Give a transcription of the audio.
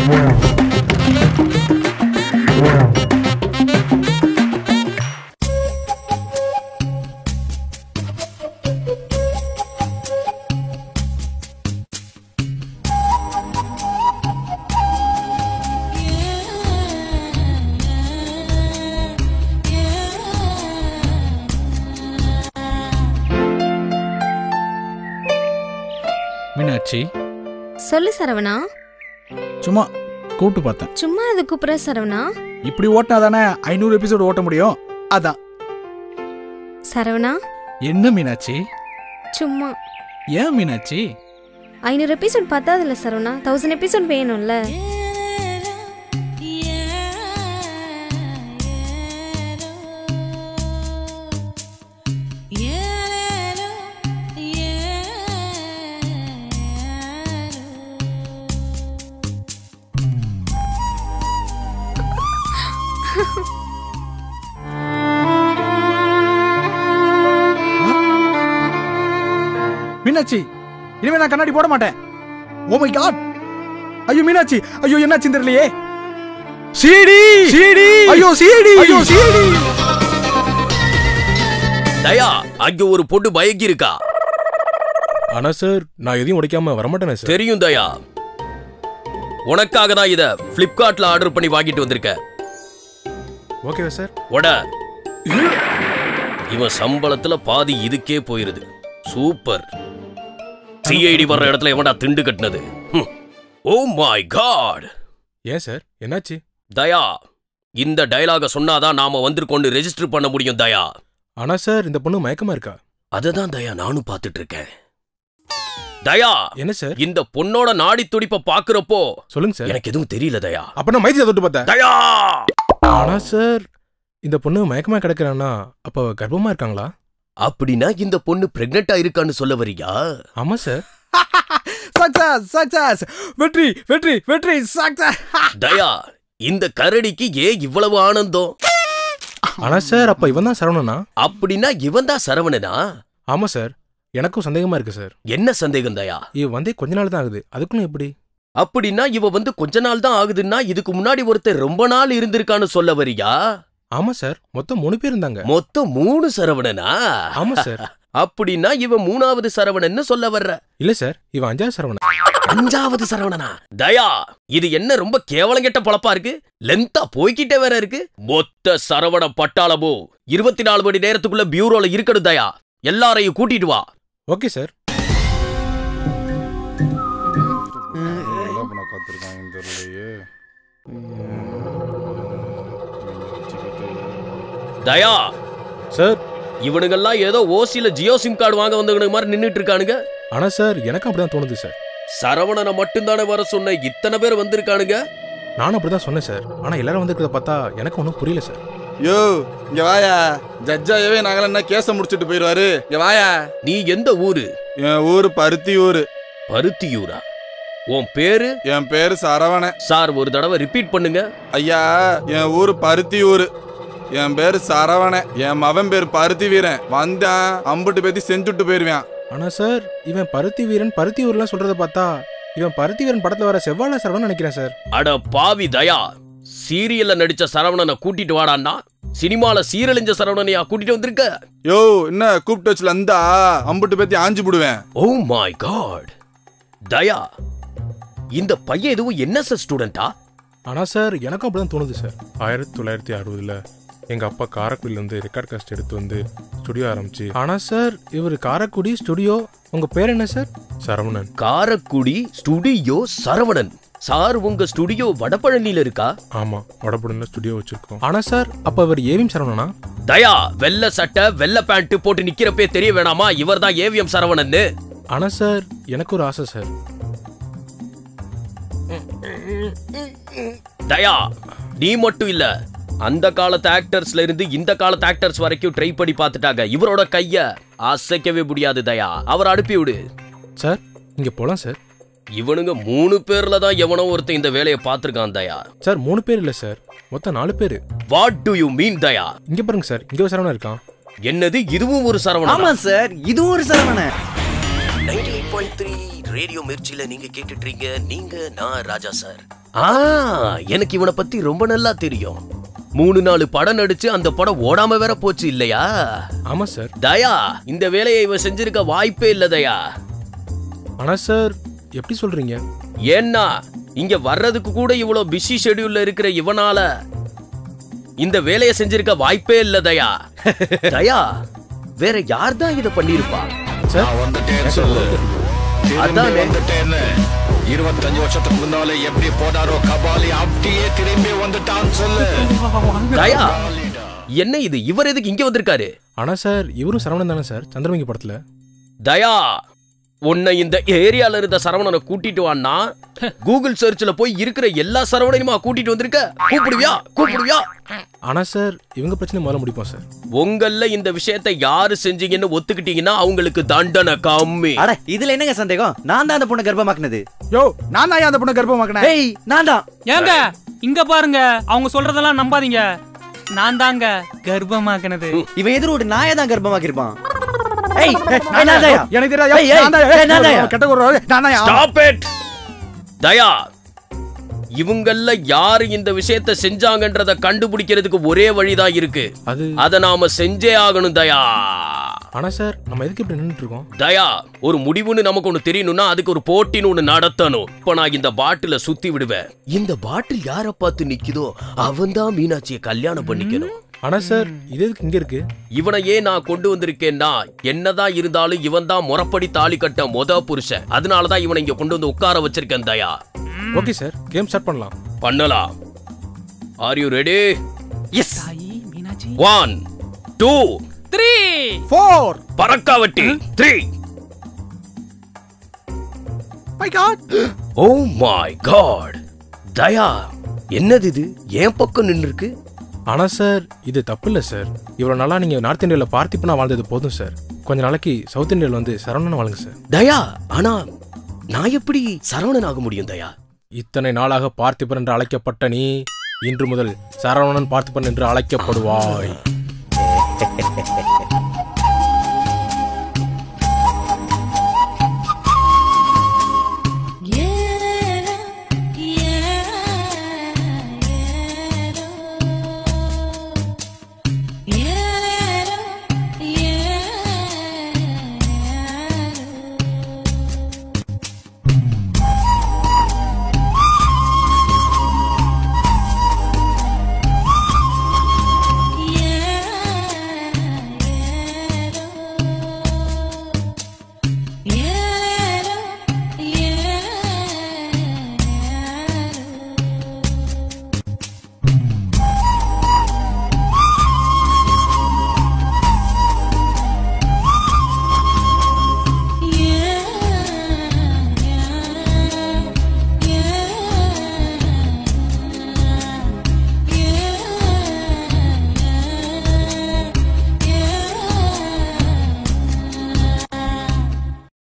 மீனாட்சி சொல்லு சரவணா சும்மா கூப்பிட்டு பார்த்தேன் சும்மா அது கூப்பிடுற சரவணா இப்படி ஓட்டினா தானே ஐநூறு எபிசோடு ஓட்ட முடியும் அதான் சரவணா என்ன மீனாட்சி சும்மா ஏன் மீனாட்சி ஐநூறு எபிசோட் பத்தாதுல்ல சரவணா தௌசண்ட் எபிசோட் வேணும்ல மீனாட்சி இனிமே நான் கண்ணாடி போட மாட்டேன் ஓ மை காட் ஐயோ மீனாட்சி ஐயோ என்னாச்சு தெரியலையே சிடி சிடி ஐயோ சிடி ஐயோ சிடி தயா அங்க ஒரு பொண்ணு பயங்கி இருக்கா ஆனா சார் நான் எதையும் உடைக்காம வரமாட்டேனே சார் தெரியும் தயா உனக்காக தான் இத பிளிப்கார்ட்ல ஆர்டர் பண்ணி வாங்கிட்டு வந்திருக்கேன் ஓகேவா சார் உட இவன் சம்பளத்துல பாதி இதுக்கே போயிருது சூப்பர் சிஐடி வர்ற இடத்துல எவன்டா திண்டு கட்டினது ஓ மை காட் ஏன் சார் என்னாச்சு தயா இந்த டயலாக சொன்னாதான் நாம வந்திருக்கோன்னு ரெஜிஸ்டர் பண்ண முடியும் தயா ஆனா சார் இந்த பொண்ணு மயக்கமா இருக்கா அததான் தயா நானும் பார்த்துட்டு இருக்கேன் தயா என்ன சார் இந்த பொண்ணோட நாடி துடிப்ப பாக்குறப்போ சொல்லுங்க சார் எனக்கு எதுவும் தெரியல தயா அப்ப நான் மைத்தி தொட்டு பார்த்தேன் தயா ஆனா சார் இந்த பொண்ணு மயக்கமா கிடக்குறான்னா அப்ப அவ கர்ப்பமா இருக்காங்களா அப்படின்னா இந்த பொண்ணு பிரெக்னெண்டா இருக்கான்னு சொல்ல வரியா ஆமா சார் சக்சஸ் சக்சஸ் வெற்றி வெற்றி வெற்றி சக்சஸ் தயா இந்த கரடிக்கு ஏன் இவ்வளவு ஆனந்தம் ஆனா சார் அப்ப இவன் தான் சரவணனா அப்படின்னா இவன் தான் சரவணனா ஆமா சார் எனக்கும் சந்தேகமா இருக்கு சார் என்ன சந்தேகம் தயா இவ வந்தே கொஞ்ச நாள் தான் ஆகுது அதுக்குள்ள எப்படி அப்படின்னா இவ வந்து கொஞ்ச நாள் தான் ஆகுதுன்னா இதுக்கு முன்னாடி ஒருத்தர் ரொம்ப நாள் இருந்திருக்கான்னு சொல்ல வரியா ஆமா சார் மொத்தம் மூணு பேர் இருந்தாங்க மொத்தம் மூணு சரவணனா ஆமா சார் அப்படின்னா இவன் மூணாவது சரவணன்னு சொல்ல வர்ற இல்ல சார் இவன் அஞ்சாவது சரவணன் அஞ்சாவது சரவணனா தயா இது என்ன ரொம்ப கேவலம் கெட்ட பொழப்பா இருக்கு லென்த்தா போய்கிட்டே வேற இருக்கு மொத்த சரவண பட்டாளமோ இருபத்தி நாலு மணி நேரத்துக்குள்ள பியூரோல இருக்கணும் தயா எல்லாரையும் கூட்டிட்டு வா ஓகே சார் என்ன பண்ண காத்திருக்காங்கன்னு தெரியலையே தயா சார் இவனுங்கெல்லாம் ஏதோ ஓசில ஜியோ சிம் கார்டு வாங்க வந்தவனுங்க மாதிரி நின்னுட்டு இருக்கானுங்க ஆனா சார் எனக்கும் அப்படிதான் தோணுது சார் சரவணனை மட்டும்தானே வர சொன்ன இத்தனை பேர் வந்திருக்கானுங்க நானும் அப்படிதான் சொன்னேன் சார் ஆனா எல்லாரும் வந்திருக்கிறத பார்த்தா எனக்கு ஒன்றும் புரியல சார் யோ இங்க வாயா ஜட்ஜாயவே நாங்கள என்ன கேஸ முடிச்சிட்டு போயிருவாரு இங்க வாயா நீ எந்த ஊரு என் ஊரு பருத்தி ஊரு பருத்தியூரா உன் பேரு என் பேரு சரவணன் சார் ஒரு தடவை ரிப்பீட் பண்ணுங்க ஐயா என் ஊரு பருத்தி ஊரு என் பேரு சரவணன் என் மவன் பேர் பருத்தி வீரன் வந்தான் அம்புட்டு பேத்தி செஞ்சுட்டு போயிருவான் ஆனா சார் இவன் பருத்தி வீரன் பருத்தி ஊர்லாம் சொல்றத பார்த்தா இவன் பருத்தி வீரன் படத்துல வர செவ்வாழை சரவணன் நினைக்கிறேன் சார் அட பாவி தயா சீரியல்ல நடிச்ச சரவணனை கூட்டிட்டு வாடான்னா சினிமால சீரழிஞ்ச சரவணனையா கூட்டிட்டு வந்திருக்க யோ என்ன கூப்பிட்டு வச்சுல இருந்தா அம்புட்டு பேத்தி ஆஞ்சு போடுவேன் ஓ மை காட் தயா இந்த பையன் எதுவும் என்எஸ்எஸ் ஸ்டூடெண்டா ஆனா சார் எனக்கும் அப்படிதான் தோணுது சார் ஆயிரத்தி தொள்ளாயிரத்தி அறுபதுல எங்க அப்பா காரைக்குடியில இருந்து ரெக்கார்ட் காஸ்ட் எடுத்து வந்து ஸ்டுடியோ ஆரம்பிச்சு ஆனா சார் இவர் காரைக்குடி ஸ்டுடியோ உங்க பேர் என்ன sir Saravanan Karaikudi studio Saravanan sir உங்க ஸ்டுடியோ வடபழனில இருக்கா ஆமா வடபுடன்ல ஸ்டுடியோ வச்சிருக்கோம் ஆனா சார் அப்ப இவர் ஏவிஎம் சரவணனா தயா வெள்ளை சட்டை வெள்ளை பேண்ட் போட்டு நிக்கிறப்பே தெரிய வேணாமா இவர்தான் ஏவிஎம் சரவணன்னு ஆனா சார் எனக்கு ஒரு ஆசை சார் தயா நீ மட்டும் இல்ல அந்த காலத்து ஆக்டர்ஸ்ல இருந்து இந்த காலத்து ஆக்டர்ஸ் வரைக்கும் ட்ரை பண்ணி பார்த்துட்டாங்க இவரோட கைய அசைக்கவே முடியாது தயா அவர் அனுப்பி விடு சார் இங்க போலாம் சார் இவனுங்க மூணு பேர்ல தான் எவனோ ஒருத்தன் இந்த வேலையை பார்த்திருக்கான் தயா சார் மூணு பேர் இல்ல சார் மொத்தம் நாலு பேர் what do you mean Daya இங்க பாருங்க சார் இங்க ஒரு சரவணன் இருக்கான் என்னது இதுவும் ஒரு சரவணன் ஆமா சார் இதுவும் ஒரு சரவண 98.3 ரேடியோ மிர்ச்சில நீங்க கேட்டுட்டு இருக்கீங்க நீங்க நான் ராஜா சார் ஆ எனக்கு இவனை பத்தி ரொம்ப நல்லா தெரியும் மூணு நாலு படம் நடிச்சு அந்த படம் ஓடாம வேற போச்சு இல்லையா ஆமாம் சார் தயா இந்த வேலையை இவன் செஞ்சிருக்க வாய்ப்பே இல்ல தயா ஆனால் சார் எப்படி சொல்கிறீங்க ஏன்னா இங்க வர்றதுக்கு கூட இவ்வளவு பிஸி ஷெட்யூல்ல இருக்கிற இவனால இந்த வேலையை செஞ்சிருக்க வாய்ப்பே இல்ல தயா தயா வேற யார் தான் இதை பண்ணிருப்பா சார் வந்துட்டேன்னு சொல்லு திரும்பி அதானே. வந்துட்டேன்னு இருபத்தஞ்சு வருஷத்துக்கு முன்னாலே எப்படி போனாரோ கபாலி அப்படியே திரும்பி வந்துட்டான்னு சொல்லு தயா என்ன இது இவர் எதுக்கு இங்க வந்திருக்காரு ஆனால் சார் இவரும் சரவணன் தானே சார் சந்திரமுகி படத்தில் தயா உன்னை இந்த ஏரியால இருந்த சரவணனை கூட்டிட்டு வான்னா கூகுள் சர்ச்ல போய் இருக்கிற எல்லா சரவணனையுமா கூட்டிட்டு வந்திருக்க கூப்பிடுவியா கூப்பிடுவியா ஆனால் சார் இவங்க பிரச்சனை முதல்ல முடிப்போம் சார் உங்கள இந்த விஷயத்தை யாரு செஞ்சீங்கன்னு ஒத்துக்கிட்டீங்கன்னா அவங்களுக்கு தண்டனை கம்மி அட இதுல என்னங்க சந்தேகம் நான் தான் அந்த பொண்ணை கர்ப்பமாக்குனது யோ நான் தான் அந்த பொண்ணை கர்ப்பமாக்கினேன் ஏய் நான் தான் ஏங்க இங்க பாருங்க அவங்க சொல்றதெல்லாம் நம்பாதீங்க நான் தாங்க கர்ப்பமாக்கினது இவன் எதிரோடு நாயை தான் கர்ப்பமாக்கிருப்பான் ஏய் ஏய், ஏய், நான் தான்யா. எனக்கு தெரியாது ஏய், ஏய், நான் தான் ஏய், நான் தான்யா. கெட்ட ஒரு நான் தான் ஸ்டாப் இட் தயா இவங்கள யாரு இந்த விஷயத்தை செஞ்சாங்கன்றத கண்டுபிடிக்கிறதுக்கு ஒரே வழிதான் இருக்கு அது அத நாம செஞ்சே ஆகணும் தயா ஆனால் சார் நம்ம எதுக்கு இப்படி நின்றுட்டு இருக்கோம் தயா ஒரு முடிவுன்னு நமக்கு ஒண்ணு தெரியணும்னா அதுக்கு ஒரு போட்டின்னு ஒண்ணு நடத்தணும் இப்ப நான் இந்த பாட்டில சுத்தி விடுவேன் இந்த பாட்டில் யார பார்த்து நிக்குதோ அவன்தான் மீனாட்சியை கல்யாணம் பண்ணிக்கணும் ஆனால் சார் இது எதுக்கு இங்கே இருக்கு இவனை ஏன் நான் கொண்டு வந்திருக்கேன்னா என்னதான் இருந்தாலும் இவன் தான் முறப்படி தாலி கட்ட மொத புருஷன் அதனாலதான் இவனை இங்க கொண்டு வந்து உட்கார வச்சிருக்கேன் Daya okay sir game start பண்ணலாம் பண்ணலாம் ஆர் யூ ரெடி எஸ் தாயி Meenakshi one two three four பறக்காவட்டி three my god oh my god Daya என்னது இது என் பக்கம் நின்னு இருக்கு ஆனால் சார் இது தப்பு இல்லை சார் இவ்வளோ நாளாக நீங்கள் நார்த் இந்தியாவில் பார்த்திப்பனா வாழ்ந்தது போதும் சார் கொஞ்ச நாளைக்கு சவுத் இந்தியாவில் வந்து சரவணன் வாழுங்க சார் தயா ஆனா நான் எப்படி சரவணன் ஆக முடியும் தயா இத்தனை நாளாக பார்த்திபன் என்று அழைக்கப்பட்ட நீ இன்று முதல் சரவணன் பார்த்திபன் என்று அழைக்கப்படுவாய்